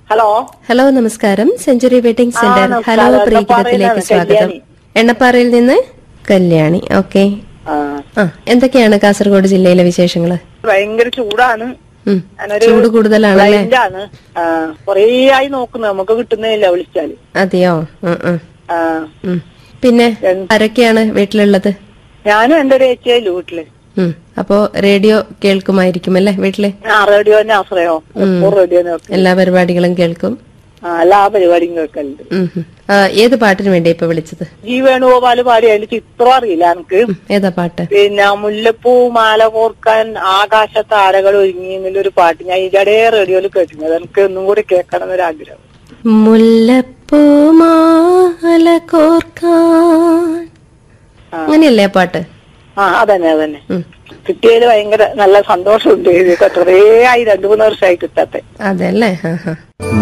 Hello hello നമസ്കാരം century wedding ah, centre നമസ്കാരം. Hello എണ്ണപ്പാറയിലാണ് പ്രീഗിതത്തിലേക്ക് സ്വാഗതം കല്യാണി. എണ്ണപ്പാറയിൽ നിന്ന് കല്യാണി ഓക്കെ ആ, ആ എന്തൊക്കെയാണ് കാസർഗോഡ് ജില്ലയിലെ വിശേഷങ്ങള് ഭയങ്കര ചൂടാണ് ഉം. ഞാനൊരു ചൂട് കൂടുതലാണല്ലേ ക്ലയന്റാണ് ആ, കുറേ ആയി നോക്കുന്നു നമുക്ക് കിട്ടുന്നില്ല വിളിച്ചാല് അതെയോ ഉം, ഉം, ആ, ഉം. പിന്നെ എന്ത്? ആരൊക്കെയാണ് വീട്ടിലുള്ളത് ഞാനും എന്റെ ഒരു ഏച്ചിയായില്ല വീട്ടില് ഉം. അപ്പോ റേഡിയോ കേൾക്കുമായിരിക്കും അല്ലേ വീട്ടില് ആ റേഡിയോനെ ആശ്രയോ എപ്പോ റേഡിയോനെ വെക്കും എല്ലാ പരിപാടികളും കേൾക്കും ആ, എല്ലാ പരിപാടിയും കേൾക്കലുണ്ട് ഉം, ഉം. ആ, ഏത് പാട്ടിന് വേണ്ടി ഇപ്പൊ വിളിച്ചത് ജി വേണുഗോപാല് പാടി അതിന്റെ ചിത്രം അറിയില്ല എനിക്ക് ഉം, ഏതാ പാട്ട് പിന്നെ മുല്ലപ്പൂ മാല കോർക്കാൻ ആകാശ താരകൾ ഒരുങ്ങി എന്നുള്ളൊരു പാട്ട് ഞാൻ ഇടേ റേഡിയോയിൽ കേട്ടിരുന്നത് എനിക്ക് ഒന്നും കൂടി കേൾക്കണം എന്നൊരാഗ്രഹം മുല്ലപ്പൂ മാല കോർക്കാൻ അങ്ങനെയല്ലേ ആ പാട്ട് ആ അതന്നെ അതന്നെ ഉം. കിട്ടിയതിൽ ഭയങ്കര നല്ല സന്തോഷമുണ്ട് ഇത് കുറേ ആയി രണ്ടു മൂന്ന് വർഷമായി കിട്ടാത്തെ അതെ അല്ലേ ആ, ആ.